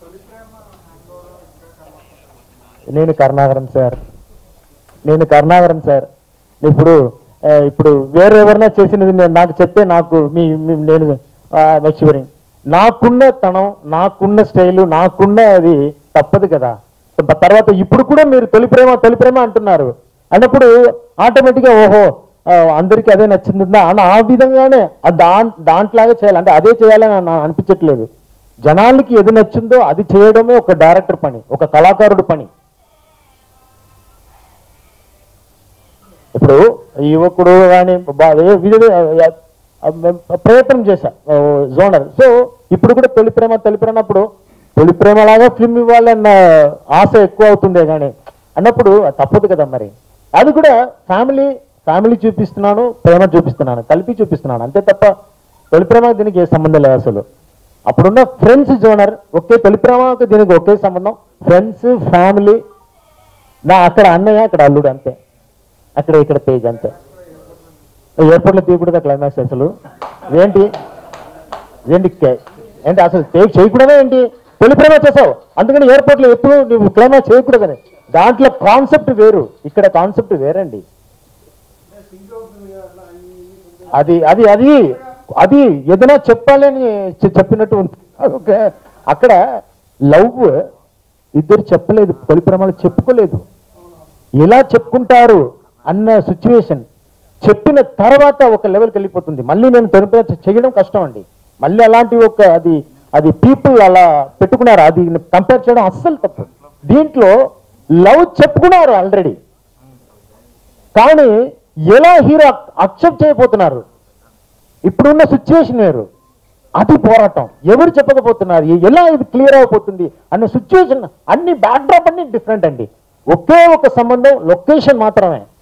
నేను కరుణాకరన్ సార్ నేను కరుణాకరన్ సార్ ఇప్పుడు ఆ, ఇప్పుడు వేరే ఎవరైనా చేసినది నేను నాకు చెప్తే నాకు మీ మీ- నేను మర్చిపోయి నాకున్న తనం నాకున్న స్టైలు నాకున్న అది తప్పదు కదా బ- తర్వాత ఇప్పుడు కూడా మీరు తొలి ప్రేమ తొలి ప్రేమ అంటున్నారు అన్నప్పుడు ఆటోమేటిక్గా ఓహో ఆ, అందరికీ అదే నచ్చిందా అని ఆ విధంగానే ఆ దా దాంట్లాగా చేయాలి అంటే అదే చేయాలని నా- అనిపించట్లేదు జనాలకి ఏది నచ్చిందో అది చేయడమే ఒక డైరెక్టర్ పని ఒక కళాకారుడు పని ఇప్పుడు ఈ యువకుడు కానీ ప్రయత్నం చేశా ఓ, జోనర్ సో ఇప్పుడు కూడా తొలి ప్రేమ తొలి ప్రేమ అప్పుడు తొలి ప్రేమలాగా ఫిల్మ్ ఇవ్వాలన్న ఆశ ఎక్కువ అవుతుందే కానీ అన్నప్పుడు అది తప్పదు కదా మరి అది కూడా ఫ్యామిలీ ఫ్యామిలీ చూపిస్తున్నాను ప్రేమ చూపిస్తున్నాను కలిపి చూపిస్తున్నాను అంతే తప్ప తొలి ప్రేమ దీనికి ఏ సంబంధం లేదు అసలు అప్పుడున్న ఫ్రెండ్స్ జోనర్ ఒకే తొలి ప్రేమకు దీనికి ఒకే సంబంధం ఫ్రెండ్స్ ఫ్యామిలీ నా అక్కడ అన్నయ్య అక్కడ అల్లుడు అంతే అక్కడ ఇక్కడ తేజ్ అంతే ఎయిర్పోర్ట్ లో తీయకూడదు క్లైమాక్స్ అసలు ఏంటి ఏంటి కే- ఏంటి అసలు టేక్ చేయకూడదా ఏంటి తొలి ప్రేమ చేసావు అందుకని ఎయిర్పోర్ట్ లో ఎప్పుడు నువ్వు క్లైమాక్స్ చేయకూడదని దాంట్లో కాన్సెప్ట్ వేరు ఇక్కడ కాన్సెప్ట్ వేరండి అది అది అది అది ఏదైనా చెప్పాలని చె- చెప్పినట్టు ఉంది ఓకే అక్కడ లవ్ ఇద్దరు చెప్పలేదు తొలి ప్రేమలు చెప్పుకోలేదు ఎలా చెప్పుకుంటారు అన్న సిచ్యువేషన్ చెప్పిన తర్వాత ఒక లెవెల్కి వెళ్ళిపోతుంది మళ్ళీ నేను తొలిపై చేయడం కష్టం అండి మళ్ళీ అలాంటి ఒక అది అది పీపుల్ అలా పెట్టుకున్నారు అది కంపేర్ చేయడం అస్సలు తప్పు దీంట్లో లవ్ చెప్పుకున్నారు ఆల్రెడీ కానీ ఎలా హీరో అక్సెప్ట్ చేయబోతున్నారు ఇప్పుడున్న సిచ్యువేషన్ వేరు అది పోరాటం ఎవరు చెప్పకపోతున్నారు ఎ- ఎలా ఇది క్లియర్ అయిపోతుంది అన్న సిచ్యువేషన్ అన్ని బ్యాక్డ్రాప్ అన్ని డిఫరెంట్ అండి ఒకే ఒక సంబంధం లొకేషన్ మాత్రమే